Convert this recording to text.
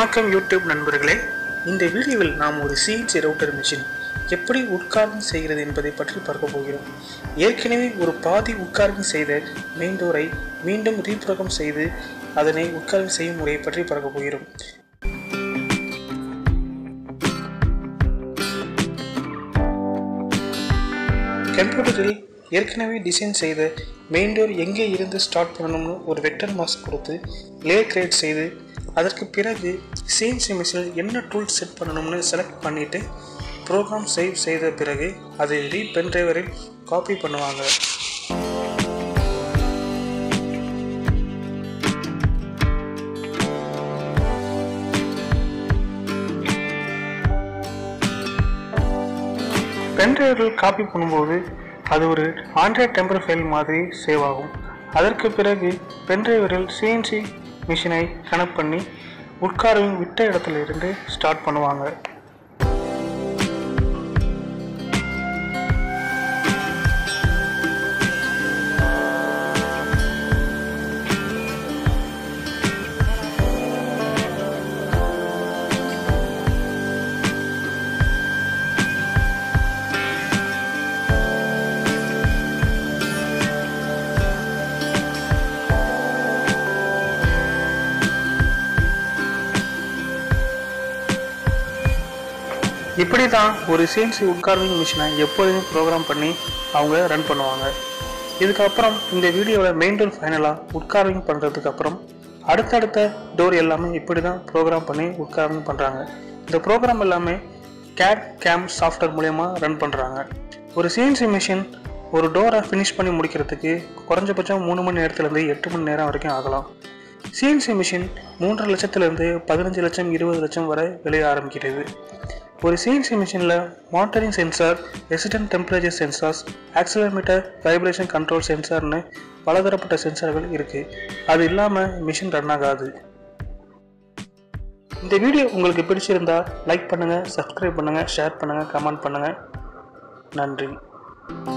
வணக்கம் யூடியூப் நண்பர்களே இந்த வீடியோவில் நாம் ஒரு சிஎன்சி ரவுட்டர் மிஷின் எப்படி உட்கார்விங் செய்கிறது என்பதை பற்றி பார்க்க போகிறோம் ஏற்கனவே ஒரு பாதி உட்கார்விங் செய்த மெயின் டோரை மீண்டும் ரீப்ரோக்ராம் செய்து அதனை உட்கார்விங் செய்யும் முறையை பற்றி பார்க்க போகிறோம் கம்ப்யூட்டரில் ஏற்கனவே டிசைன் செய்த மெயின் டோர் எங்கே இருந்து ஸ்டார்ட் பண்ணணும்னு ஒரு வெக்டர் மாஸ்க் கொடுத்து லே கிரியேட் செய்து அதற்கு பிறகு சிஎன்சி மிஷினில் என்ன டூல் செட் பண்ணணும்னு செலக்ட் பண்ணிவிட்டு ப்ரோக்ராம் சேவ் செய்த பிறகு அதை ரீ பென் டிரைவரில் காப்பி பண்ணுவாங்க பென் டிரைவரில் காப்பி பண்ணும்போது அது ஒரு ஆண்ட்ராய்ட் டெம்பர் ஃபைல் மாதிரி சேவ் ஆகும் அதற்கு பிறகு பென் டிரைவரில் சிஎன்சி மிஷினை கனெக்ட் பண்ணி உட்காரவின் விட்ட இடத்துல இருந்து ஸ்டார்ட் பண்ணுவாங்க இப்படி தான் ஒரு சிஎன்சி உட்கார்விங் மிஷினை எப்போதுமே ப்ரோக்ராம் பண்ணி அவங்க ரன் பண்ணுவாங்க இதுக்கப்புறம் இந்த வீடியோவில் மெயின் டோர் ஃபைனலாக உட்கார்விங் பண்ணுறதுக்கு அப்புறம் அடுத்தடுத்த டோர் எல்லாமே இப்படி தான் ப்ரோக்ராம் பண்ணி உட்கார்விங் பண்ணுறாங்க இந்த ப்ரோக்ராம் எல்லாமே கேட் கேம் சாஃப்ட்வேர் மூலயமா ரன் பண்ணுறாங்க ஒரு சிஎன்சி மிஷின் ஒரு டோரை ஃபினிஷ் பண்ணி முடிக்கிறதுக்கு குறைஞ்சபட்சம் மூணு மணி நேரத்துலேருந்து எட்டு மணி நேரம் வரைக்கும் ஆகலாம் சிஎன்சி மிஷின் மூன்றரை லட்சத்திலிருந்து பதினஞ்சு லட்சம் இருபது லட்சம் வரை விளைய ஆரம்பிக்கிறது ஒரு சிஎன்சி மிஷினில் monitoring sensor resident temperature sensors accelerometer vibration control சென்சார்னு பலதரப்பட்ட சென்சார்கள் இருக்குது அது இல்லாமல் மிஷின் ரன் ஆகாது இந்த வீடியோ உங்களுக்கு பிடிச்சிருந்தா லைக் பண்ணுங்கள் சப்ஸ்கிரைப் பண்ணுங்கள் ஷேர் பண்ணுங்கள் கமெண்ட் பண்ணுங்கள் நன்றி